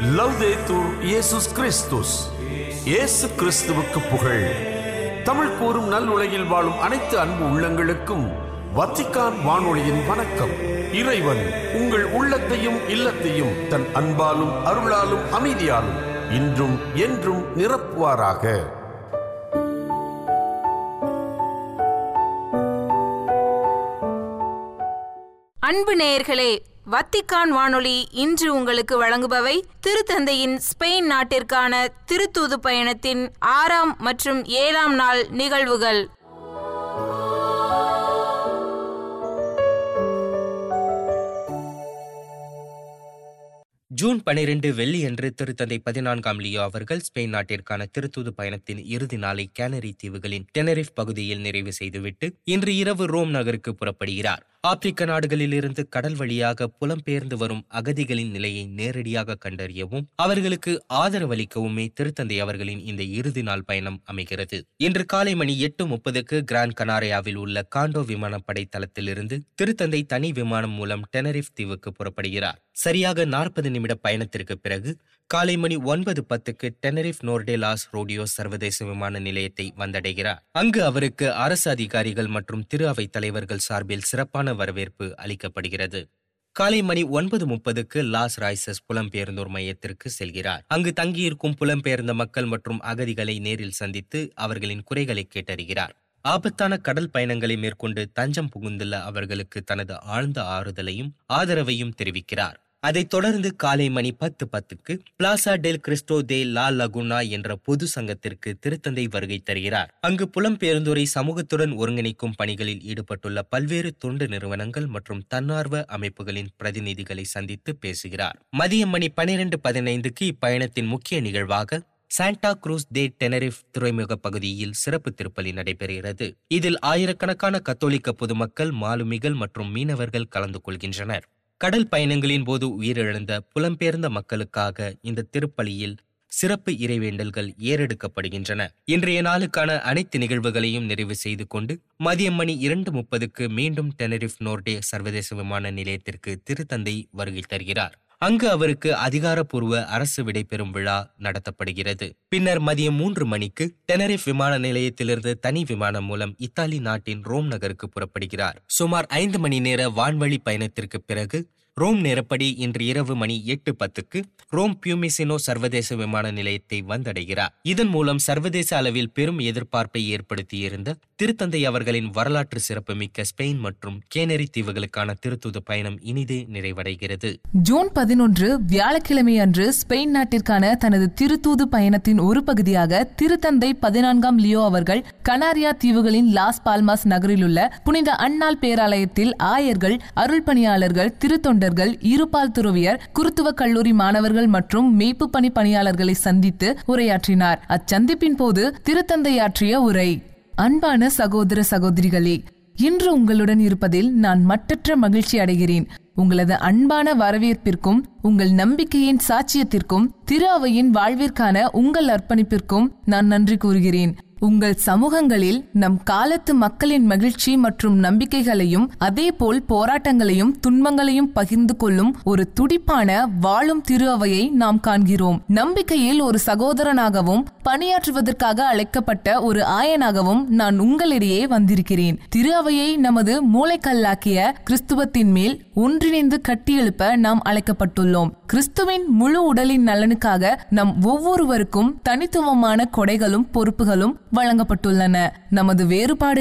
லவ்தேத்தூர் இயேசுஸ் கிறிஸ்துஸ் இயேசு கிறிஸ்துவுக்கு புகழ் தமிழ் கூறும் நல்லுலகில் வாழும் அனைத்து அன்பு உள்ளங்களுக்கும் வத்திக்கான் வானொலியின் வணக்கம் இறைவன் உங்கள் உள்ளத்தையும் இல்லத்தையும் தன் அன்பாலும் அருளாலும் அமைதியாலும் இன்றும் என்றும் நிரப்புவாராக அன்பு நேயர்களே வத்திக்கான் வானொலி இன்று உங்களுக்கு வழங்குபவை திருத்தந்தையின் ஸ்பெயின் நாட்டிற்கான திருத்தூது பயணத்தின் ஆறாம் மற்றும் ஏழாம் நாள் நிகழ்வுகள் ஜூன் பனிரெண்டு வெள்ளியன்று திருத்தந்தை பதினான்காம் லியோ அவர்கள் ஸ்பெயின் நாட்டிற்கான திருத்தூது பயணத்தின் இறுதி நாளை கேனரி தீவுகளின் டெனரிஃப் பகுதியில் நிறைவு செய்துவிட்டு இன்று இரவு ரோம் நகருக்கு புறப்படுகிறார் ஆப்பிரிக்க நாடுகளிலிருந்து கடல் வழியாக புலம்பெயர்ந்து வரும் அகதிகளின் நிலையை நேரடியாக கண்டறியவும் அவர்களுக்கு ஆதரவளிக்கவுமே திருத்தந்தை அவர்களின் இந்த இறுதி நாள் பயணம் அமைகிறது இன்று காலை மணி எட்டு முப்பதுக்கு கிராண்ட் கனாரியாவில் உள்ள காண்டோ விமானப்படை தளத்திலிருந்து திருத்தந்தை தனி விமானம் மூலம் டெனரிஃப் தீவுக்கு புறப்படுகிறார் சரியாக நாற்பது நிமிட பயணத்திற்கு பிறகு காலை மணி ஒன்பது பத்துக்கு டெனரிஃப் நோர்டேலாஸ் ரோடியோ சர்வதேச விமான நிலையத்தை வந்தடைகிறார் அங்கு அவருக்கு அரசு அதிகாரிகள் மற்றும் திரு அவை தலைவர்கள் சார்பில் சிறப்பான வரவேற்பு அளிக்கப்படுகிறது காலை மணி ஒன்பது முப்பதுக்கு லாஸ் ராய்சஸ் புலம்பெயர்ந்தோர் மையத்திற்கு செல்கிறார் அங்கு தங்கியிருக்கும் புலம்பெயர்ந்த மக்கள் மற்றும் அகதிகளை நேரில் சந்தித்து அவர்களின் குறைகளை கேட்டறிகிறார் ஆபத்தான கடல் பயணங்களை மேற்கொண்டு தஞ்சம் புகுந்துள்ள அவர்களுக்கு தனது ஆழ்ந்த ஆறுதலையும் ஆதரவையும் தெரிவிக்கிறார் அதைத் தொடர்ந்து காலை மணி பத்து பத்துக்கு Plaza del Cristo de la Laguna என்ற பொது சங்கத்திற்கு திருத்தந்தை வருகை தருகிறார் அங்கு புலம்பெயர்ந்தோரை சமூகத்துடன் ஒருங்கிணைக்கும் பணிகளில் ஈடுபட்டுள்ள பல்வேறு தொண்டு நிறுவனங்கள் மற்றும் தன்னார்வ அமைப்புகளின் பிரதிநிதிகளை சந்தித்து பேசுகிறார் மதியம் மணி பனிரெண்டு பதினைந்துக்கு இப்பயணத்தின் முக்கிய நிகழ்வாக சாண்டா குரூஸ் தே டெனரிஃப் துறைமுக பகுதியில் சிறப்பு திருப்பலி நடைபெறுகிறது இதில் ஆயிரக்கணக்கான கத்தோலிக்க பொதுமக்கள் மாலுமிகள் மற்றும் மீனவர்கள் கலந்து கொள்கின்றனர் கடல் பயணங்களின் போது உயிரிழந்த புலம்பெயர்ந்த மக்களுக்காக இந்த திருப்பலியில் சிறப்பு இறைவேண்டல்கள் ஏறெடுக்கப்படுகின்றன இன்றைய நாளுக்கான அனைத்து நிகழ்வுகளையும் நிறைவு செய்து கொண்டு மதியம் மணி இரண்டு முப்பதுக்கு மீண்டும் டெனரிஃப் நோர்டே சர்வதேச விமான நிலையத்திற்கு திருத்தந்தை வருகை தருகிறார் அங்கு அவருக்கு அதிகாரப்பூர்வ அரசு விடைபெறும் விழா நடத்தப்படுகிறது பின்னர் மதியம் மூன்று மணிக்கு டெனரிஃப் விமான நிலையத்திலிருந்து தனி விமானம் மூலம் இத்தாலி நாட்டின் ரோம் நகருக்கு புறப்படுகிறார் சுமார் ஐந்து மணி நேர வான்வழி பயணத்திற்கு பிறகு ரோம் நேரப்படி இன்று இரவு மணி எட்டு பத்துக்கு ரோம் பியூமிசினோ சர்வதேச விமான நிலையத்தை வந்தடைகிறார் இதன் மூலம் சர்வதேச அளவில் பெரும் எதிர்பார்ப்பை ஏற்படுத்தியிருந்த திருத்தந்தை அவர்களின் வரலாற்று சிறப்புமிக்க ஸ்பெயின் மற்றும் கேனரி தீவுகளுக்கான திருத்துது பயணம் இனிதே நிறைவடைகிறது ஜூன் பதினொன்று வியாழக்கிழமை அன்று ஸ்பெயின் நாட்டிற்கான தனது திருத்தூது பயணத்தின் ஒரு பகுதியாக திருத்தந்தை பதினான்காம் லியோ அவர்கள் கனாரியா தீவுகளின் லாஸ் பால்மாஸ் நகரிலுள்ள புனித அன்னாள் பேராலயத்தில் ஆயர்கள் அருள் பணியாளர்கள் திருத்தொண்டர்கள் இருபால் துறவியர் குருத்துவ கல்லூரி மாணவர்கள் மற்றும் மேய்ப்பு பணி பணியாளர்களை சந்தித்து உரையாற்றினார் அச்சந்திப்பின் போது திருத்தந்தையாற்றிய உரை அன்பான சகோதர சகோதரிகளே இன்று உங்களுடன் இருப்பதில் நான் மட்டற்ற மகிழ்ச்சி அடைகிறேன் உங்களது அன்பான வரவேற்பிற்கும் உங்கள் நம்பிக்கையின் சாட்சியத்திற்கும் திரு அவையின் வாழ்விற்கான உங்கள் அர்ப்பணிப்பிற்கும் நான் நன்றி கூறுகிறேன் உங்கள் சமூகங்களில் நம் காலத்து மக்களின் மகிழ்ச்சி மற்றும் நம்பிக்கைகளையும் அதேபோல் போராட்டங்களையும் துன்பங்களையும் பகிர்ந்து கொள்ளும் ஒரு துடிப்பான வாழும் திரு அவையை நாம் காண்கிறோம் நம்பிக்கையில் ஒரு சகோதரனாகவும் பணியாற்றுவதற்காக அழைக்கப்பட்ட ஒரு ஆயனாகவும் நான் உங்களிடையே வந்திருக்கிறேன் திரு அவையை நமது மூளைக்கல்லாக்கிய கிறிஸ்துவத்தின் மேல் ஒன்றிணைந்து கட்டியெழுப்ப நாம் அழைக்கப்பட்டுள்ளோம் கிறிஸ்துவின் முழு உடலின் நலனுக்காக நம் ஒவ்வொருவருக்கும் தனித்துவமான கொடைகளும் பொறுப்புகளும் வழங்கப்பட்டுள்ளன நமது வேறுபாடு